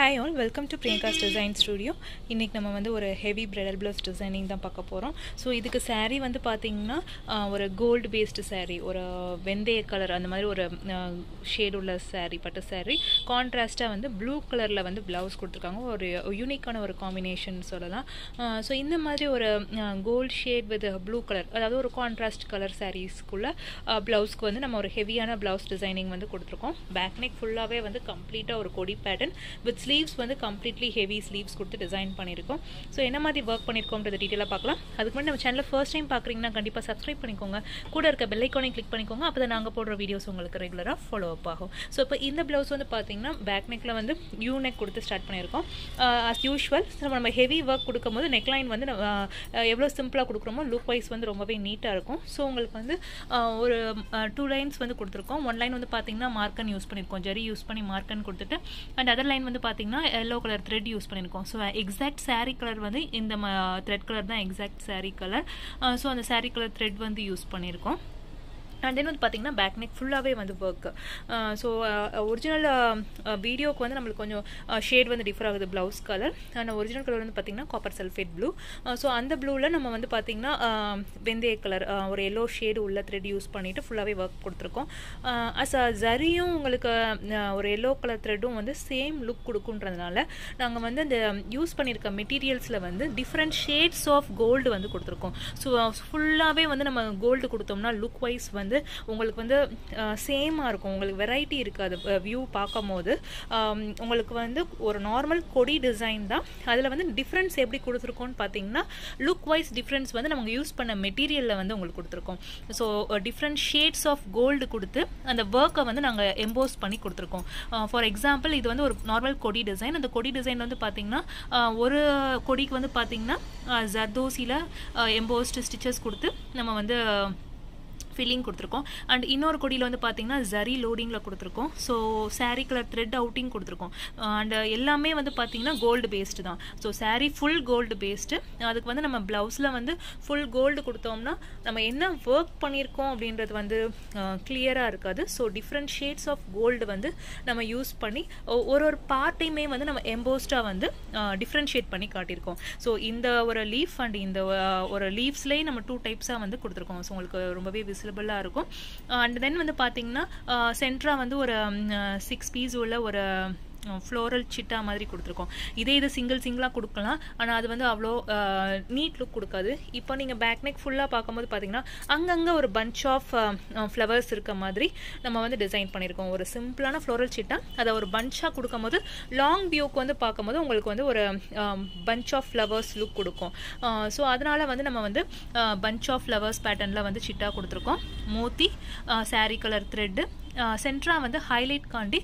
hi all welcome to Priyanka's design studio இன்றைக்கி நம்ம வந்து ஒரு ஹெவி பிரைடல் ப்ளவுஸ் டிசைனிங் தான் பார்க்க போகிறோம் ஸோ இதுக்கு saree வந்து பார்த்திங்கன்னா ஆஹ், ஒரு கோல்டு பேஸ்டு saree ஒரு வெந்தய கலர் அந்த மாதிரி ஒரு ஷேட் உள்ள saree பட்டு saree கான்ட்ராஸ்ட்டாக வந்து ப்ளூ கலரில் வந்து ப்ளவுஸ் கொடுத்துருக்காங்க ஒரு யூனிக்கான ஒரு காம்பினேஷன் சொல்லலாம் ஸோ இந்த மாதிரி ஒரு gold shade with blue colour அதாவது ஒரு கான்ட்ராஸ்ட் கலர் சாரீஸ்க்குள்ள ப்ளவுஸ்க்கு வந்து நம்ம ஒரு ஹெவியான ப்ளவுஸ் டிசைனிங் வந்து கொடுத்துருக்கோம் பேக் நெக் ஃபுல்லாகவே வந்து கம்ப்ளீட்டாக ஒரு கொடி பேட்டர்ன் வித் ஸ்லீவ்ஸ் வந்து கம்ப்ளீட்லி ஹெவி ஸ்லீவ்ஸ் கொடுத்து டிசைன் பண்ணியிருக்கோம் ஸோ என்ன மாதிரி ஒர்க் பண்ணியிருக்கோம்ன்றத டீட்டெயிலாக பார்க்கலாம் அதுக்கு முன்னாடி நம்ம சேனலில் ஃபர்ஸ்ட் டைம் பார்க்குறீங்கன்னா கண்டிப்பாக சப்ஸ்கிரைப் பண்ணிக்கோங்க கூட இருக்க பெல் ஐக்கானை கிளிக் பண்ணிக்கோங்க அப்போ தான் நாங்கள் போடுற வீடியோஸ் உங்களுக்கு ரெகுலராக ஃபாலோ அப் ஆகும் ஸோ இப்போ இந்த ப்ளவுஸ் வந்து பார்த்தீங்கன்னா பேக் நெக்கில் வந்து யூ நெக் கொடுத்து ஸ்டார்ட் பண்ணியிருக்கோம் அஸ் யூஷுவல் நம்ம ஹெவி ஒர்க் கொடுக்கும்போது நெக்லைன் வந்து நம்ம, ஆஹ், எவ்வளோ சிம்பிளாக கொடுக்குறோமோ லுக் வைஸ் வந்து ரொம்பவே நீட்டாக இருக்கும் ஸோ உங்களுக்கு வந்து ஆஹ், ஒரு டூ லைன்ஸ் வந்து கொடுத்துருக்கோம் ஒன் லைன் வந்து பார்த்தீங்கன்னா மார்க்கன் யூஸ் பண்ணியிருக்கோம் ஜரி யூஸ் பண்ணி மார்க்கன் கொடுத்துட்டு அண்ட் அதர் லைன் வந்து பார்த்தீங்கன்னா எல்லோ கலர் த்ரெட் யூஸ் பண்ணியிருக்கோம் ஸோ எக்ஸாக்ட் saree கலர் வந்து இந்த த்ரெட் கலர் தான் எக்ஸாக்ட் saree கலர் ஸோ அந்த saree கலர் த்ரெட் வந்து யூஸ் பண்ணியிருக்கோம் அண்ட் தென் வந்து பார்த்தீங்கன்னா பேக் நெக் ஃபுல்லாகவே வந்து ஒர்க் ஸோ ஒரிஜினல் வீடியோக்கு வந்து நம்மளுக்கு கொஞ்சம் ஷேட் வந்து டிஃபர் ஆகுது blouse colour and original colour வந்து பார்த்தீங்கன்னா காப்பர் சல்ஃபேட் ப்ளூ ஸோ அந்த ப்ளூவில் நம்ம வந்து பார்த்தீங்கன்னா அஹ், வெந்தய கலர் ஒரு எல்லோ ஷேடு உள்ள த்ரெட் யூஸ் பண்ணிவிட்டு ஃபுல்லாகவே ஒர்க் கொடுத்துருக்கோம் அஸ் ஜரியும் உங்களுக்கு அஹ், ஒரு எல்லோ கலர் த்ரெட்டும் வந்து சேம் லுக் கொடுக்குன்றதுனால நாங்கள் வந்து அந்த யூஸ் பண்ணியிருக்க மெட்டீரியல்ஸில் வந்து டிஃப்ரெண்ட் ஷேட்ஸ் ஆஃப் கோல்டு வந்து கொடுத்துருக்கோம் ஸோ ஃபுல்லாகவே வந்து நம்ம கோல்டு கொடுத்தோம்னா லுக் வைஸ் வந்து உங்களுக்கு வந்து சேமாக இருக்கும் உங்களுக்கு வெரைட்டி இருக்காது வியூ பார்க்கும் போது ஆம், உங்களுக்கு வந்து ஒரு நார்மல் கொடி டிசைன் தான் அதில் வந்து டிஃப்ரென்ஸ் எப்படி கொடுத்துருக்கோம்னு பார்த்தீங்கன்னா லுக் வைஸ் டிஃப்ரென்ஸ் வந்து நம்ம யூஸ் பண்ண மெட்டீரியலில் வந்து உங்களுக்கு கொடுத்துருக்கோம் so different shades of gold கொடுத்து அந்த ஒர்க்கை வந்து நாங்கள் எம்போஸ் பண்ணி கொடுத்துருக்கோம் ஃபார் எக்ஸாம்பிள் இது வந்து ஒரு நார்மல் கொடி டிசைன் அந்த கொடி டிசைன் வந்து பார்த்தீங்கன்னா ஆஹ், ஒரு கொடிக்கு வந்து பார்த்தீங்கன்னா ஜர்தோசியில் எம்போஸ்டு ஸ்டிச்சஸ் கொடுத்து நம்ம வந்து ஃபில்லிங் கொடுத்துருக்கோம் அண்ட் இன்னொரு கொடியில் வந்து பார்த்தீங்கன்னா ஜரி லோடிங்கில் கொடுத்துருக்கோம் so saree colour thread outing கொடுத்துருக்கோம் அண்ட் எல்லாமே வந்து பார்த்தீங்கன்னா கோல்டு பேஸ்டு தான் so saree full gold based அதுக்கு வந்து நம்ம ப்ளவுஸில் வந்து ஃபுல் கோல்டு கொடுத்தோம்னா நம்ம என்ன ஒர்க் பண்ணியிருக்கோம் அப்படின்றது வந்து கிளியராக இருக்காது so different shades of gold வந்து நம்ம யூஸ் பண்ணி ஒ- ஒரு ஒரு பார்ட்டையுமே வந்து நம்ம எம்போஸ்டாக வந்து டிஃப்ரென்ஷியேட் பண்ணி காட்டியிருக்கோம் ஸோ இந்த ஒரு லீஃப் அண்ட் இந்த அஹ், ஒரு லீவ்ஸ்லேயே நம்ம டூ டைப்ஸாக வந்து கொடுத்துருக்கோம் ஸோ உங்களுக்கு ரொம்பவே விசிபிளாக இருக்கும் அண்ட் தென் வந்து பார்த்தீங்கன்னா சென்ட்ரா வந்து ஒரு சிக்ஸ் பீஸ் உள்ள ஒரு ஃப்ளோரல் சிட்டா மாதிரி கொடுத்துருக்கோம் இதே இது சிங்கிள் சிங்கிளாக கொடுக்கலாம் ஆனால் அது வந்து அவ்வளோ நீட் லுக் கொடுக்காது இப்போ நீங்கள் பேக் நெக் ஃபுல்லாக பார்க்கும்போது பார்த்தீங்கன்னா அங்கங்கே ஒரு பஞ்ச் ஆஃப் ஃப்ளவர்ஸ் இருக்க மாதிரி நம்ம வந்து டிசைன் பண்ணியிருக்கோம் ஒரு சிம்பிளான ஃப்ளோரல் சிட்டா அதை ஒரு பஞ்சாக கொடுக்கும்போது லாங் வியூக்கு வந்து பார்க்கும்போது உங்களுக்கு வந்து ஒரு பஞ்ச் ஆஃப் ஃப்ளவர்ஸ் லுக் கொடுக்கும் ஸோ அதனால் வந்து நம்ம வந்து பஞ்ச் ஆஃப் ஃப்ளவர்ஸ் பேட்டர்னில் வந்து சிட்டா கொடுத்துருக்கோம் மோத்தி saree கலர் த்ரெட்டு சென்ட்ரா வந்து ஹைலைட் காண்டி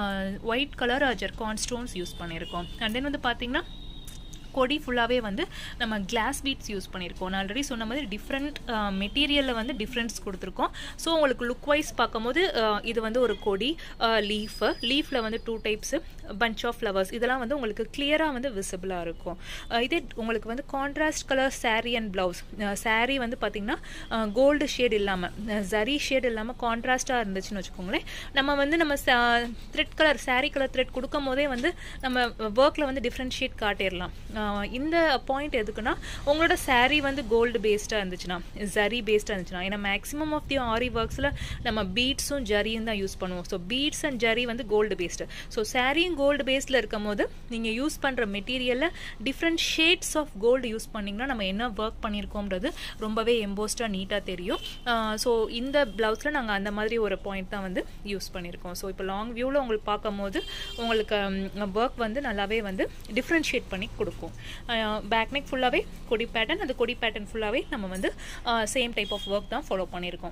white colour zircon stones use பண்ணியிருக்கோம் அண்ட் தென் வந்து பார்த்தீங்கன்னா கொடி ஃபுல்லாகவே வந்து நம்ம கிளாஸ் பீட்ஸ் யூஸ் பண்ணியிருக்கோம் நான் ஆல்ரெடி சொன்ன மாதிரி டிஃப்ரெண்ட் மெட்டீரியலில் வந்து டிஃப்ரென்ஸ் கொடுத்துருக்கோம் ஸோ உங்களுக்கு லுக் வைஸ் பார்க்கும்போது அஹ், இது வந்து ஒரு கொடி லீஃப் லீஃபில் வந்து two types bunch of flowers இதெல்லாம் வந்து உங்களுக்கு கிளியராக வந்து விசிபிளாக இருக்கும் அஹ், இதே உங்களுக்கு வந்து contrast colour saree and blouse saree வந்து பார்த்திங்கன்னா கோல்டு ஷேட் இல்லாமல் ஜரி ஷேட் இல்லாமல் கான்ட்ராஸ்ட்டாக இருந்துச்சுன்னு வச்சுக்கோங்களேன் நம்ம வந்து நம்ம thread colour saree colour thread கொடுக்கும் போதே வந்து நம்ம ஒர்க்கில் வந்து டிஃப்ரெண்ட் ஷேட் காட்டிடலாம் ஆஹ் இந்த பாயிண்ட் எதுக்குன்னா உங்களோட saree வந்து கோல்டு பேஸ்டாக இருந்துச்சுன்னா ஜரி பேஸ்டாக இருந்துச்சுன்னா ஏன்னா மேக்ஸிமம் ஆஃப் தி ஆரி ஒர்க்ஸில் நம்ம பீட்ஸும் ஜரியும் தான் யூஸ் பண்ணுவோம் ஸோ பீட்ஸ் அண்ட் ஜரி வந்து கோல்டு பேஸ்டு ஸோ சாரியும் கோல்டு பேஸில் இருக்கும் போது நீங்கள் யூஸ் பண்ணுற மெட்டீரியலில் different shades of gold use பண்ணிங்கன்னா நம்ம என்ன ஒர்க் பண்ணியிருக்கோம்ன்றது ரொம்பவே எம்போஸ்டாக நீட்டாக தெரியும் ஸோ இந்த ப்ளவுஸில் நாங்கள் அந்த மாதிரி ஒரு பாயிண்ட் தான் வந்து யூஸ் பண்ணியிருக்கோம் ஸோ இப்போ லாங் வியூவில் உங்களுக்கு பார்க்கும்போது உங்களுக்கு ஒர்க் வந்து நல்லாவே வந்து டிஃப்ரென்ஷியேட் பண்ணி கொடுக்கும் பேக் நெக் ஃபுல்லாகவே கொடி பேட்டர்ன் அந்த கொடி பேட்டர்ன் ஃபுல்லாகவே நம்ம வந்து சேம் டைப் ஆஃப் ஒர்க் தான் ஃபாலோ பண்ணியிருக்கோம்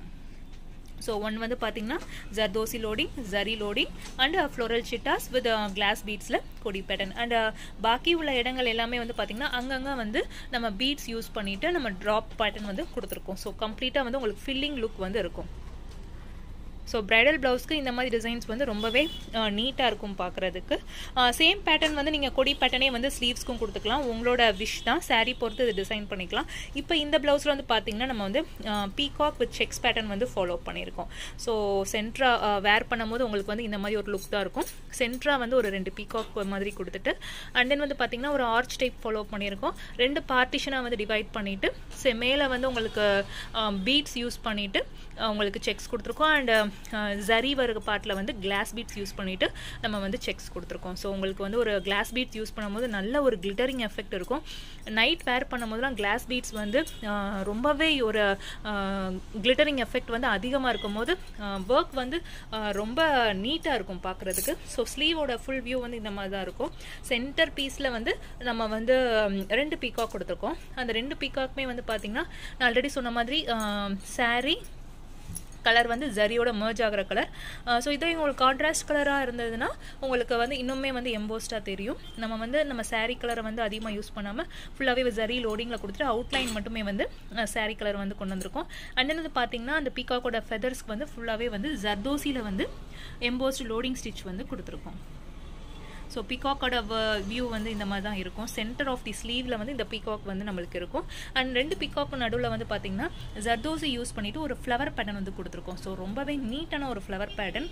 ஸோ ஒன் வந்து பார்த்தீங்கன்னா zardozi loading zari loading and floral சிட்டாஸ் வித் கிளாஸ் பீட்ஸில் கொடி பேட்டர்ன் அண்ட் பாக்கி உள்ள இடங்கள் எல்லாமே வந்து பார்த்தீங்கன்னா அங்கங்கே வந்து நம்ம பீட்ஸ் யூஸ் பண்ணிவிட்டு நம்ம ட்ராப் பேட்டர்ன் வந்து கொடுத்துருக்கோம் ஸோ கம்ப்ளீட்டாக வந்து உங்களுக்கு ஃபில்லிங் லுக் வந்து இருக்கும் ஸோ ப்ரைடல் ப்ளவுஸ்க்கு இந்த மாதிரி டிசைன்ஸ் வந்து ரொம்பவே நீட்டாக இருக்கும் பார்க்குறதுக்கு சேம் பேட்டர்ன் வந்து நீங்கள் கொடி பேட்டர்னே வந்து ஸ்லீவ்ஸ்க்கும் கொடுத்துக்கலாம் உங்களோட விஷ் தான் saree பொறுத்து இது டிசைன் பண்ணிக்கலாம் இப்போ இந்த ப்ளவுஸில் வந்து பார்த்தீங்கன்னா நம்ம வந்து பீகாக் வித் செக்ஸ் பேட்டர்ன் வந்து ஃபாலோ பண்ணியிருக்கோம் ஸோ சென்ட்ரா வேர் பண்ணும்போது உங்களுக்கு வந்து இந்த மாதிரி ஒரு லுக் தான் இருக்கும் சென்ட்ரா வந்து ஒரு ரெண்டு பீகாக் மாதிரி கொடுத்துட்டு அண்ட் தென் வந்து பார்த்தீங்கன்னா ஒரு ஆர்ச் டைப் ஃபாலோ பண்ணியிருக்கோம் ரெண்டு பார்ட்டிஷனாக வந்து டிவைட் பண்ணிவிட்டு செ மேலே வந்து உங்களுக்கு பீட்ஸ் யூஸ் பண்ணிவிட்டு உங்களுக்கு செக்ஸ் கொடுத்துருக்கோம் அண்ட் ஜரி வருக பாட்டில் வந்து கிளாஸ் பீட்ஸ் யூஸ் பண்ணிவிட்டு நம்ம வந்து செக்ஸ் கொடுத்துருக்கோம் ஸோ உங்களுக்கு வந்து ஒரு கிளாஸ் பீட்ஸ் யூஸ் பண்ணும்போது நல்ல ஒரு கிளிட்டரிங் எஃபெக்ட் இருக்கும் நைட் வேர் பண்ணும்போதுலாம் கிளாஸ் பீட்ஸ் வந்து ஆஹ், ரொம்பவே ஒரு கிளிட்டரிங் எஃபெக்ட் வந்து அதிகமாக இருக்கும் போது ஒர்க் வந்து ஆஹ், ரொம்ப நீட்டாக இருக்கும் பார்க்குறதுக்கு ஸோ ஸ்லீவோட ஃபுல் வியூ வந்து இந்த மாதிரி தான் இருக்கும் சென்டர் பீஸில் வந்து நம்ம வந்து ஹம், ரெண்டு பீகாக் கொடுத்துருக்கோம் அந்த ரெண்டு பீகாக்குமே வந்து பார்த்தீங்கன்னா நான் ஆல்ரெடி சொன்ன மாதிரி saree கலர் வந்து ஜரியோட merge ஆகிற கலர் ஸோ இதே உங்களுக்கு கான்ட்ராஸ்ட் கலராக இருந்ததுன்னா உங்களுக்கு வந்து இன்னுமே வந்து எம்போஸ்டாக தெரியும் நம்ம வந்து நம்ம saree கலரை வந்து அதிகமாக யூஸ் பண்ணாமல் ஃபுல்லாகவே ஜரி லோடிங்கில் கொடுத்துட்டு அவுட்லைன் மட்டுமே வந்து saree கலர் வந்து கொண்டு வந்திருக்கோம் அண்ட் தென் வந்து பார்த்தீங்கன்னா அந்த பீகாக்கோட ஃபெதர்ஸ்க்கு வந்து ஃபுல்லாகவே வந்து ஜர்தோசியில் வந்து எம்போஸ்ட் லோடிங் ஸ்டிச் வந்து கொடுத்துருக்கோம் ஸோ பீகாக்கோட வியூ வந்து இந்த மாதிரி தான் இருக்கும் சென்டர் ஆஃப் தி ஸ்லீவில் வந்து இந்த பீகாக் வந்து நம்மளுக்கு இருக்கும் அண்ட் ரெண்டு பீகாக்கு நடுவில் வந்து பார்த்தீங்கன்னா ஜர்தோசி யூஸ் பண்ணிட்டு ஒரு ஃப்ளவர் பேட்டர்ன் வந்து கொடுத்துருக்கோம் ஸோ ரொம்பவே நீட்டான ஒரு flower pattern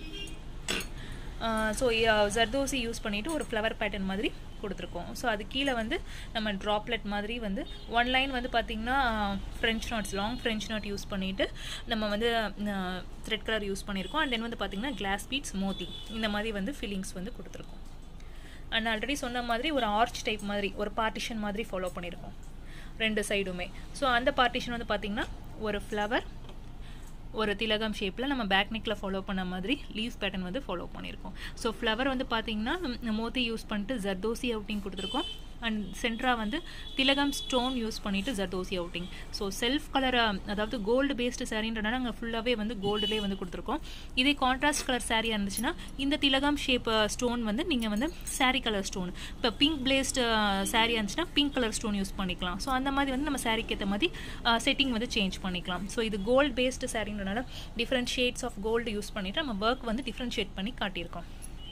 so zardozi use பண்ணிட்டு ஒரு ஃப்ளவர் பேட்டர்ன் மாதிரி கொடுத்துருக்கோம் ஸோ அது கீழே வந்து நம்ம ட்ராப்லெட் மாதிரி வந்து ஒன் லைன் வந்து பார்த்தீங்கன்னா French knots long French knot use பண்ணிட்டு நம்ம வந்து த்ரெட் கலர் யூஸ் பண்ணியிருக்கோம் அண்ட் தென் வந்து பார்த்தீங்கன்னா கிளாஸ் பீட்ஸ் மோதி இந்த மாதிரி வந்து ஃபில்லிங்ஸ் வந்து கொடுத்துருக்கோம் அண்ட் ஆல்ரெடி சொன்ன மாதிரி ஒரு ஆர்ச் டைப் மாதிரி ஒரு பார்ட்டிஷன் மாதிரி ஃபாலோ பண்ணியிருக்கோம் ரெண்டு சைடுமே ஸோ அந்த பார்ட்டிஷன் வந்து பார்த்தீங்கன்னா ஒரு ஃப்ளவர் ஒரு திலகம் ஷேப்பில் நம்ம பேக் நெக்கில் ஃபாலோ பண்ண மாதிரி லீவ் பேட்டர்ன் வந்து ஃபாலோ பண்ணியிருக்கோம் ஸோ ஃப்ளவர் வந்து பார்த்தீங்கன்னா ம், மோத்தி யூஸ் பண்ணிட்டு ஜர்தோசி அவுட்டிங் கொடுத்துருக்கோம் அண்ட் சென்ட்ரா வந்து திலகம் ஸ்டோன் யூஸ் பண்ணிட்டு zardozi outing so self colour அதாவது கோல்டு பேஸ்டு சாரின்றனால நாங்கள் ஃபுல்லாகவே வந்து கோல்டுலேயே வந்து கொடுத்துருக்கோம் இதே கான்ட்ராஸ்ட் கலர் சாரியாக இருந்துச்சுன்னா இந்த திலகம் ஷேப் ஸ்டோன் வந்து நீங்கள் வந்து saree கலர் ஸ்டோன் இப்போ பிங்க் பிளேஸ்டு சாரியாக இருந்துச்சுன்னா பிங்க் கலர் ஸ்டோன் யூஸ் பண்ணிக்கலாம் ஸோ அந்த மாதிரி வந்து நம்ம சாரிக்கு ஏற்ற மாதிரி செட்டிங் வந்து சேஞ்ச் பண்ணிக்கலாம் ஸோ இது கோல்டு பேஸ்டு சாரின்றனால different shades of gold use பண்ணிட்டு நம்ம ஒர்க் வந்து டிஃப்ரென்ஷியேட் பண்ணி காட்டியிருக்கோம்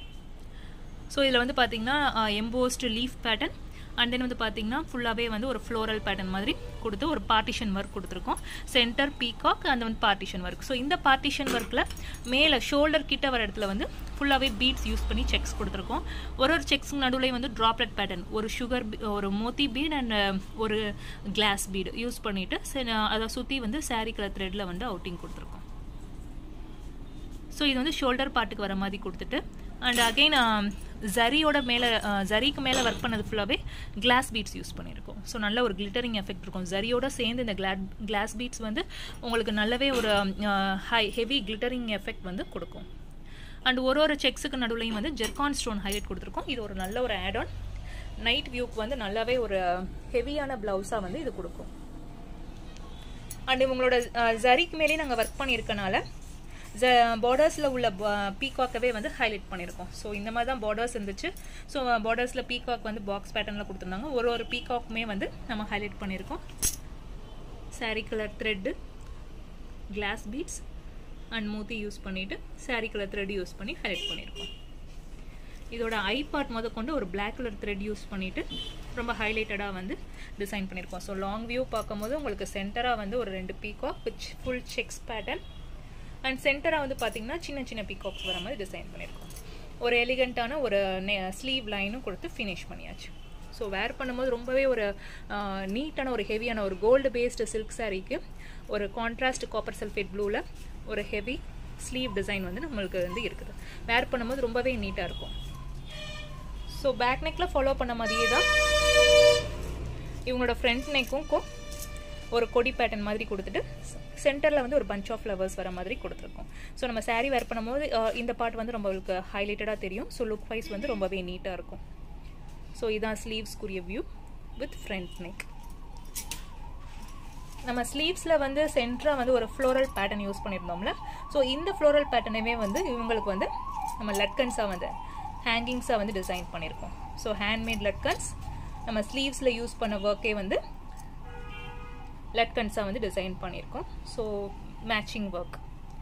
ஸோ இதில் வந்து பார்த்தீங்கன்னா embossed leaf pattern and then வந்து பார்த்தீங்கன்னா ஃபுல்லாகவே வந்து ஒரு ஃப்ளோரல் பேட்டர்ன் மாதிரி கொடுத்து ஒரு பார்ட்டிஷன் ஒர்க் கொடுத்துருக்கோம் சென்டர் பீகாக் அந்த வந்து பார்ட்டிஷன் ஒர்க் ஸோ இந்த பார்ட்டிஷன் ஒர்க்கில் மேலே ஷோல்டர் கிட்ட வர இடத்துல வந்து ஃபுல்லாகவே பீட்ஸ் யூஸ் பண்ணி செக்ஸ் கொடுத்துருக்கோம் ஒரு ஒரு செக்ஸ் நடுவில் வந்து ட்ராப்லெட் பேட்டர்ன் ஒரு சுகர் ஒரு மோத்தி பீட் அண்ட் ஒரு கிளாஸ் பீடு யூஸ் பண்ணிவிட்டு அதை சுற்றி வந்து saree கலர் த்ரெட்டில் வந்து அவுட்டிங் கொடுத்துருக்கோம் ஸோ இது வந்து ஷோல்டர் பார்ட்டுக்கு வர மாதிரி கொடுத்துட்டு அண்ட் அகெயின் ஜரியோட மேலே ஜரிக்கு மேலே ஒர்க் பண்ணது ஃபுல்லாகவே கிளாஸ் பீட்ஸ் யூஸ் பண்ணியிருக்கோம் ஸோ நல்ல ஒரு கிளிட்டரிங் எஃபெக்ட் இருக்கும் ஜரியோட சேர்ந்து இந்த கிளா கிளாஸ் பீட்ஸ் வந்து உங்களுக்கு நல்லாவே ஒரு ஹை ஹெவி கிளிட்டரிங் எஃபெக்ட் வந்து கொடுக்கும் அண்ட் ஒரு ஒரு செக்ஸுக்கு நடுவுலையும் வந்து ஜெர்கான் ஸ்டோன் ஹைலைட் கொடுத்துருக்கோம் இது ஒரு நல்ல ஒரு ஆட் ஆன் நைட் வியூக்கு வந்து நல்லாவே ஒரு ஹெவியான ப்ளவுஸாக வந்து இது கொடுக்கும் அண்ட் உங்களோட ஜரிக்கு மேலே நாங்கள் ஒர்க் பண்ணியிருக்கனால பார்டர்ஸில் உள்ள பீகாக்கவே வந்து ஹைலைட் பண்ணியிருக்கோம் ஸோ இந்த மாதிரி தான் பார்டர்ஸ் இருந்துச்சு ஸோ பார்டர்ஸில் பீகாக் வந்து பாக்ஸ் பேட்டர்னில் கொடுத்துருந்தாங்க ஒரு ஒரு பீகாக்குமே வந்து நம்ம ஹைலைட் பண்ணியிருக்கோம் saree colour thread glass beads and மூத்தி யூஸ் பண்ணிவிட்டு saree கலர் த்ரெட் யூஸ் பண்ணி ஹைலைட் பண்ணியிருக்கோம் இதோட ஐ பார்ட் முத கொண்டு ஒரு பிளாக் கலர் த்ரெட் யூஸ் பண்ணிட்டு ரொம்ப ஹைலைட்டடாக வந்து டிசைன் பண்ணியிருக்கோம் ஸோ லாங் வியூ பார்க்கும்போது உங்களுக்கு சென்டராக வந்து ஒரு ரெண்டு peacock which full checks pattern and சென்டராக வந்து பார்த்தீங்கன்னா சின்ன சின்ன பீகாக்ஸ் வர மாதிரி டிசைன் பண்ணியிருக்கோம் ஒரு எலிகண்ட்டான ஒரு ஸ்லீவ் லைனும் கொடுத்து ஃபினிஷ் பண்ணியாச்சு ஸோ வேர் பண்ணும்போது ரொம்பவே ஒரு நீட்டான ஒரு ஹெவியான ஒரு கோல்டு பேஸ்டு சில்க் சாரீக்கு ஒரு கான்ட்ராஸ்ட் காப்பர் சல்ஃபேட் ப்ளூவில் ஒரு ஹெவி ஸ்லீவ் டிசைன் வந்து நம்மளுக்கு வந்து இருக்குது வேர் பண்ணும்போது ரொம்பவே நீட்டாக இருக்கும் ஸோ பேக் நெக்கில் ஃபாலோ பண்ண மாதிரியே தான் இவங்களோட ஃப்ரண்ட் நெக்கும் ஒரு கொடி பேட்டர்ன் மாதிரி கொடுத்துட்டு சென்டரில் வந்து ஒரு பஞ்ச் ஆஃப் ஃப்ளவர்ஸ் வர மாதிரி கொடுத்துருக்கோம் ஸோ நம்ம saree வேர் பண்ணும்போது அஹ், இந்த பார்ட் வந்து நம்மளுக்கு ஹைலைட்டடாக தெரியும் ஸோ லுக் வைஸ் வந்து ரொம்பவே நீட்டாக இருக்கும் ஸோ இதான் ஸ்லீவ்ஸ்க்குரிய வியூ வித் ஃப்ரண்ட் நெக் நம்ம ஸ்லீவ்ஸில் வந்து சென்டராக வந்து ஒரு ஃப்ளோரல் பேட்டர்ன் யூஸ் பண்ணியிருந்தோம்ல ஸோ இந்த ஃப்ளோரல் பேட்டர்னவே வந்து இவங்களுக்கு வந்து நம்ம லட்கன்ஸாக வந்து ஹேங்கிங்ஸாக வந்து டிசைன் பண்ணியிருக்கோம் ஸோ ஹேண்ட்மேட் லட்கன்ஸ் நம்ம ஸ்லீவ்ஸில் யூஸ் பண்ண ஒர்க்கே வந்து லட்கன்ஸாக வந்து டிசைன் பண்ணியிருக்கோம் ஸோ மேட்சிங் ஒர்க்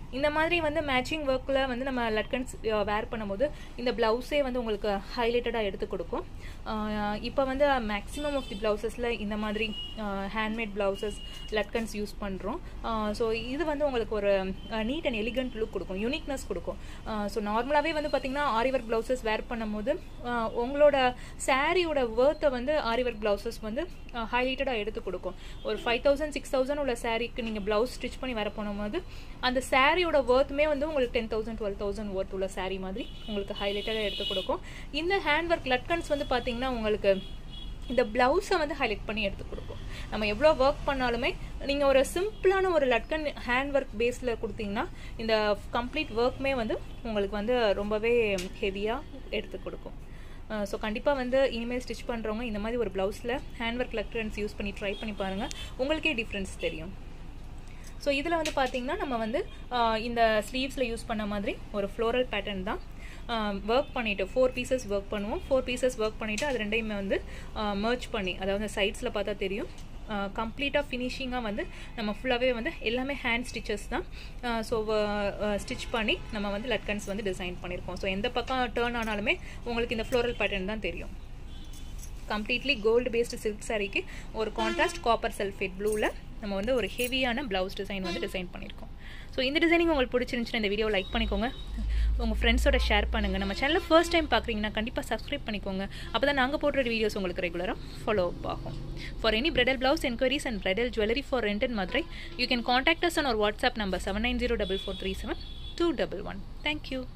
இந்த மாதிரி வந்து மேட்சிங் ஒர்க்கில் வந்து நம்ம லட்கன்ஸ் வேர் பண்ணும்போது இந்த ப்ளவுஸே வந்து உங்களுக்கு ஹைலைட்டடாக எடுத்து கொடுக்கும் இப்போ வந்து மேக்ஸிமம் ஆஃப் தி ப்ளவுசஸில் இந்த மாதிரி ஹேண்ட்மேட் ப்ளவுசஸ் லட்கன்ஸ் யூஸ் பண்ணுறோம் ஸோ இது வந்து உங்களுக்கு ஒரு நீட் அண்ட் எலிகண்ட் லுக் கொடுக்கும் யூனிக்னஸ் கொடுக்கும் ஸோ நார்மலாகவே வந்து பார்த்தீங்கன்னா ஆரிவர்க் ப்ளவுசஸ் வேர் பண்ணும்போது உங்களோட சாரியோட வேர்த்தை வந்து ஆரிவர்க் ப்ளவுசஸ் வந்து ஹைலைட்டடாக எடுத்து கொடுக்கும் ஒரு ஃபைவ் தௌசண்ட் சிக்ஸ் தௌசண்ட் உள்ள சாரீக்கு நீங்கள் ப்ளவுஸ் ஸ்டிச் பண்ணி வர போகும்போது அந்த சாரியோட ஒர்த்துமே வந்து உங்களுக்கு ten thousand twelve thousand worth உள்ள சாரீ மாதிரி உங்களுக்கு ஹைலைட்டடாக எடுத்து கொடுக்கும் இந்த ஹேண்ட் ஒர்க் லட்கன்ஸ் வந்து பார்த்தீங்கன்னா உங்களுக்கு இந்த ப்ளவுஸை வந்து ஹைலைட் பண்ணி எடுத்து கொடுக்கும் நம்ம எவ்வளோ ஒர்க் பண்ணாலுமே நீங்கள் ஒரு சிம்பிளான ஒரு லட்கன் ஹேண்ட் ஒர்க் பேஸில் கொடுத்தீங்கன்னா இந்த கம்ப்ளீட் ஒர்க்குமே வந்து உங்களுக்கு வந்து ரொம்பவே ஹெவியாக எடுத்து கொடுக்கும் ஸோ கண்டிப்பாக வந்து இனிமேல் ஸ்டிச் பண்ணுறவங்க இந்த மாதிரி ஒரு ப்ளவுஸில் ஹேண்ட் ஒர்க் லட்கன்ஸ் யூஸ் பண்ணி ட்ரை பண்ணி பாருங்கள் உங்களுக்கே டிஃப்ரென்ஸ் தெரியும் ஸோ இதில் வந்து பார்த்தீங்கன்னா நம்ம வந்து இந்த ஸ்லீவ்ஸில் யூஸ் பண்ண மாதிரி ஒரு ஃப்ளோரல் பேட்டர்ன் தான் ஒர்க் பண்ணிவிட்டு ஃபோர் பீசஸ் ஒர்க் பண்ணுவோம் ஃபோர் பீசஸ் ஒர்க் பண்ணிவிட்டு அது ரெண்டையுமே வந்து மர்ச் பண்ணி அதாவது சைட்ஸில் பார்த்தா தெரியும் கம்ப்ளீட்டாக ஃபினிஷிங்காக வந்து நம்ம ஃபுல்லாகவே வந்து எல்லாமே ஹேண்ட் ஸ்டிச்சஸ் தான் ஸோ ஸ்டிச் பண்ணி நம்ம வந்து லட்கன்ஸ் வந்து டிசைன் பண்ணியிருக்கோம் ஸோ எந்த பக்கம் டேர்ன் ஆனாலுமே உங்களுக்கு இந்த ஃப்ளோரல் பேட்டர்ன் தான் தெரியும் கம்ப்ளீட்லி கோல்டு பேஸ்டு சில்க் சாரீக்கு ஒரு கான்ட்ராஸ்ட் காப்பர் சல்ஃபேட் ப்ளூவில் நம்ம வந்து ஒரு ஹெவியான ப்ளவுஸ் டிசைன் வந்து டிசைன் பண்ணியிருக்கோம் ஸோ இந்த டிசைனிங் உங்களுக்கு பிடிச்சிருந்துச்சுன்னா இந்த வீடியோ லைக் பண்ணிக்கோங்க உங்கள் ஃப்ரெண்ட்ஸோட ஷேர் பண்ணுங்கள் நம்ம சேனலில் ஃபர்ஸ்ட் டைம் பார்க்குறீங்கன்னா கண்டிப்பாக சப்ஸ்கிரைப் பண்ணிக்கோங்க அப்போ தான் நாங்கள் போடுற வீடியோஸ் உங்களுக்கு ரெகுலராக ஃபாலோ அப் ஆகும் for any bridal blouse enquiries and bridal jewellery for rent in Madurai you can contact us on ஒரு WhatsApp number seven nine zero double four three seven two double one thank you